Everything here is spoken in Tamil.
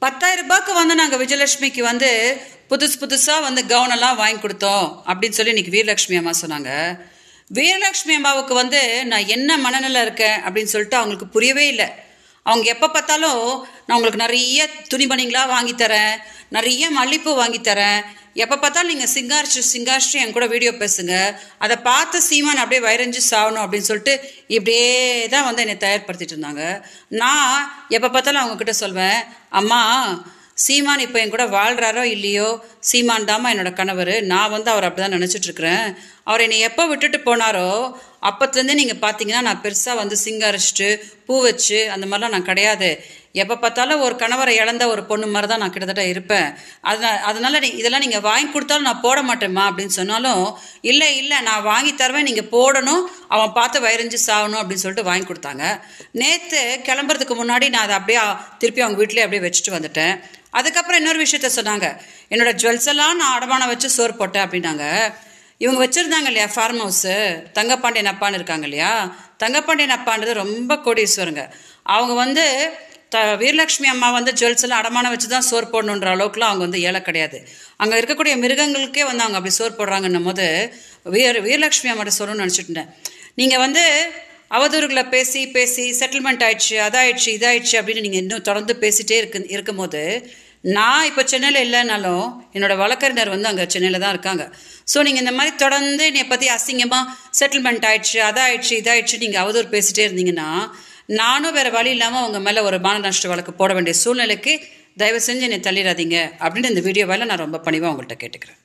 பத்தாயிரம் ரூபாய்க்கு வந்து நாங்கள் விஜயலட்சுமிக்கு வந்து புதுசு புதுசாக வந்து கவுனெல்லாம் வாங்கி கொடுத்தோம் அப்படின்னு சொல்லி இன்னைக்கு வீரலட்சுமி அம்மா சொன்னாங்க வீரலட்சுமி அம்மாவுக்கு வந்து நான் என்ன மனநிலை இருக்கேன் அப்படின்னு சொல்லிட்டு அவங்களுக்கு புரியவே இல்லை அவங்க எப்போ பார்த்தாலும் நான் உங்களுக்கு நிறைய துணிமணிங்களாக வாங்கி தரேன் நிறைய மல்லிப்பூ வாங்கி தரேன் எப்போ பார்த்தாலும் நீங்கள் சிங்காரிச்சு சிங்காரிச்சு என் கூட வீடியோ பேசுங்க அதை பார்த்து சீமான் அப்படியே வைரஞ்சு சாகணும் அப்படின்னு சொல்லிட்டு இப்படியே தான் வந்து என்னை தயார்படுத்திட்டு இருந்தாங்க நான் எப்போ பார்த்தாலும் அவங்கக்கிட்ட சொல்வேன் அம்மா சீமான் இப்போ என் கூட வாழ்கிறாரோ இல்லையோ சீமான் தாம்மா என்னோட கணவர் நான் வந்து அவர் அப்படி தான் நினச்சிட்டு இருக்கிறேன் அவர் என்னை எப்போ விட்டுட்டு போனாரோ அப்பத்துலேருந்தே நீங்கள் பார்த்தீங்கன்னா நான் பெருசாக வந்து சிங்காரிச்சிட்டு பூ வச்சு அந்த மாதிரிலாம் நான் கிடையாது எப்போ பார்த்தாலும் ஒரு கணவரை இழந்த ஒரு பொண்ணு மாதிரி தான் நான் கிட்டத்தட்ட இருப்பேன் அதனால் அதனால நீ இதெல்லாம் நீங்கள் வாங்கி கொடுத்தாலும் நான் போட மாட்டேம்மா அப்படின்னு சொன்னாலும் இல்லை இல்லை நான் வாங்கி தருவேன் நீங்கள் போடணும் அவன் பார்த்து வயிறஞ்சு சாகணும் அப்படின்னு சொல்லிட்டு வாங்கி கொடுத்தாங்க நேற்று கிளம்புறதுக்கு முன்னாடி நான் அதை அப்படியே திருப்பி அவங்க வீட்டிலே அப்படியே வச்சுட்டு வந்துட்டேன் அதுக்கப்புறம் இன்னொரு விஷயத்த சொன்னாங்க என்னோட ஜுவல்ஸ் எல்லாம் நான் அடமானம் வச்சு சோறு போட்டேன் அப்படின்னாங்க இவங்க வச்சுருந்தாங்க இல்லையா ஃபார்ம் ஹவுஸு தங்கப்பாண்டியன் அப்பான்னு இருக்காங்க இல்லையா தங்கப்பாண்டியன் அப்பான்றது ரொம்ப கோடீஸ்வரங்க அவங்க வந்து த வீரலட்சுமி அம்மா வந்து ஜுவல்ஸ் எல்லாம் அடமானம் வச்சு தான் சோறு போடணுன்ற அளவுக்குலாம் அவங்க வந்து ஏழை கிடையாது அங்கே இருக்கக்கூடிய மிருகங்களுக்கே வந்து அவங்க அப்படி சோறு போடுறாங்கன்னும் போது வீர வீரலட்சுமி அம்மாட்ட சொல்லணும்னு நினச்சிட்டு இருந்தேன் நீங்கள் வந்து அவதூறுகளை பேசி பேசி செட்டில்மெண்ட் ஆயிடுச்சு அதாயிடுச்சு இதாயிடுச்சு அப்படின்னு நீங்கள் இன்னும் தொடர்ந்து பேசிட்டே இருக்கு இருக்கும்போது நான் இப்போ சென்னையில் இல்லைனாலும் என்னோட வழக்கறிஞர் வந்து அங்கே சென்னையில் தான் இருக்காங்க ஸோ நீங்கள் இந்த மாதிரி தொடர்ந்து என்னை பற்றி அசிங்கமாக செட்டில்மெண்ட் ஆயிடுச்சு அதாயிடுச்சு இதாயிடுச்சு நீங்கள் அவதூறு பேசிட்டே இருந்தீங்கன்னா நானும் வேறு வழி இல்லாமல் உங்கள் மேலே ஒரு மான நஷ்ட வழக்கு போட வேண்டிய சூழ்நிலைக்கு தயவு செஞ்சு என்னை தள்ளிடாதீங்க அப்படின்னு இந்த வீடியோவால் நான் ரொம்ப பணிவாக உங்கள்கிட்ட கேட்டுக்கிறேன்